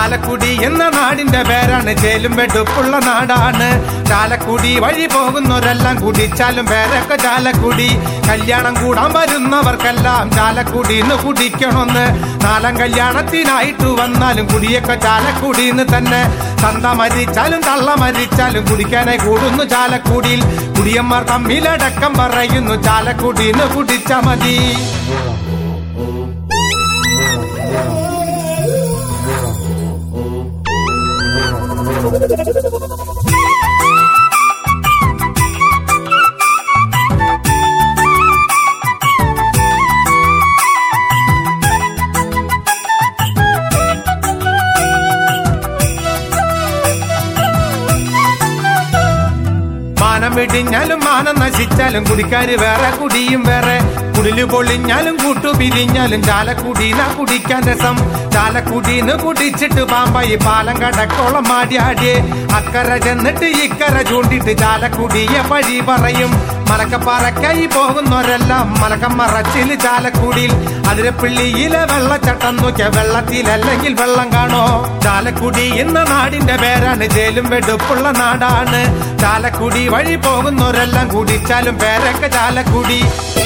ചാലക്കുടി എന്ന നാടിന്റെ പേരാണ് ചേലും വെടുപ്പുള്ള നാടാണ് ചാലക്കുടി വഴി പോകുന്നവരെല്ലാം കുടിച്ചാലും പേരൊക്കെ ചാലക്കുടി കല്യാണം കൂടാൻ വരുന്നവർക്കെല്ലാം ചാലക്കുടിന്ന് കുടിക്കണമെന്ന് നാലാം കല്യാണത്തിനായിട്ട് വന്നാലും കുടിയൊക്കെ ചാലക്കുടിന്ന് തന്നെ തന്ത മരിച്ചാലും തള്ള മരിച്ചാലും കുടിക്കാനായി കൂടുന്നു ചാലക്കുടിയിൽ കുടിയന്മാർ തമ്മിലടക്കം പറയുന്നു ചാലക്കുടിന്ന് കുടിച്ച മതി മാനം വെടിഞ്ഞാലും മാനം നശിച്ചാലും കുടിക്കാര് വേറെ കുടിയും വേറെ കുടില് പൊളിഞ്ഞാലും കൂട്ടു പിരിഞ്ഞാലും ചാലക്കുടീന കുടിക്കാൻ രസം ചാലക്കുടീന്ന് കുടിച്ചിട്ട് പാമ്പായി പാലം കടക്കോളം മാടിയാടിയേ അക്കര ചെന്നിട്ട് ഇക്കര ചൂണ്ടിട്ട് ചാലക്കുടിയെ പഴി പറയും മലക്കപ്പാറക്കായി പോകുന്നവരെല്ലാം മലക്കം മറച്ചില് ചാലക്കുടിയിൽ അതിരപ്പിള്ളിയിലെ വെള്ളച്ചട്ടം നോക്കിയ വെള്ളത്തിലല്ലെങ്കിൽ വെള്ളം കാണോ ചാലക്കുടി എന്ന നാടിന്റെ പേരാണ് ജയിലും വെടുപ്പുള്ള നാടാണ് ചാലക്കുടി വഴി പോകുന്നവരെല്ലാം കുടിച്ചാലും പേരൊക്കെ ചാലക്കുടി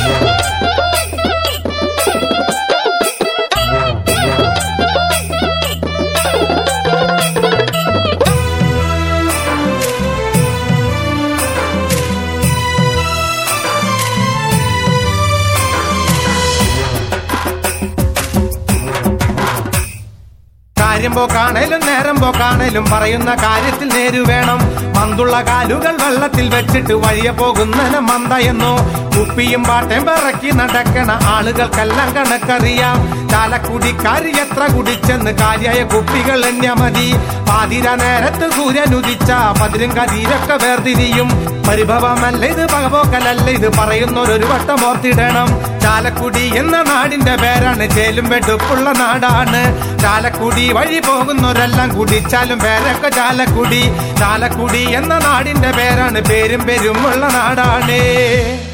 കാര്യം പോക്കാണേലും നേരം പോക്കാണേലും പറയുന്ന കാര്യത്തിൽ നേരു വേണം മന്തുള്ള കാലുകൾ വെള്ളത്തിൽ വെച്ചിട്ട് വഴിയെ പോകുന്നതിന് മന്ദയെന്നോ കുപ്പിയും പാട്ടയും പിറക്കി നടക്കണ ആളുകൾക്കെല്ലാം കണക്കറിയാം ചാലക്കുടിക്കാരി എത്ര കുടിച്ചെന്ന് കാര്യായ കുപ്പികൾ എണ്ണിയ മതി പാതിര നേരത്ത് സൂര്യൻ ഉദിച്ച പതിരും കതിരൊക്കെ വേർതിരിയും പരിഭവമല്ല ഇത് പകപോക്കലല്ല ഇത് പറയുന്നൊരു വട്ടം ഓർത്തിടണം ചാലക്കുടി എന്ന നാടിന്റെ പേരാണ് ചേലും വെടുപ്പുള്ള നാടാണ് ചാലക്കുടി വഴി പോകുന്നവരെല്ലാം കുടിച്ചാലും പേരൊക്കെ ചാലക്കുടി ചാലക്കുടി എന്ന നാടിന്റെ പേരാണ് പേരും പെരുമുള്ള നാടാണ്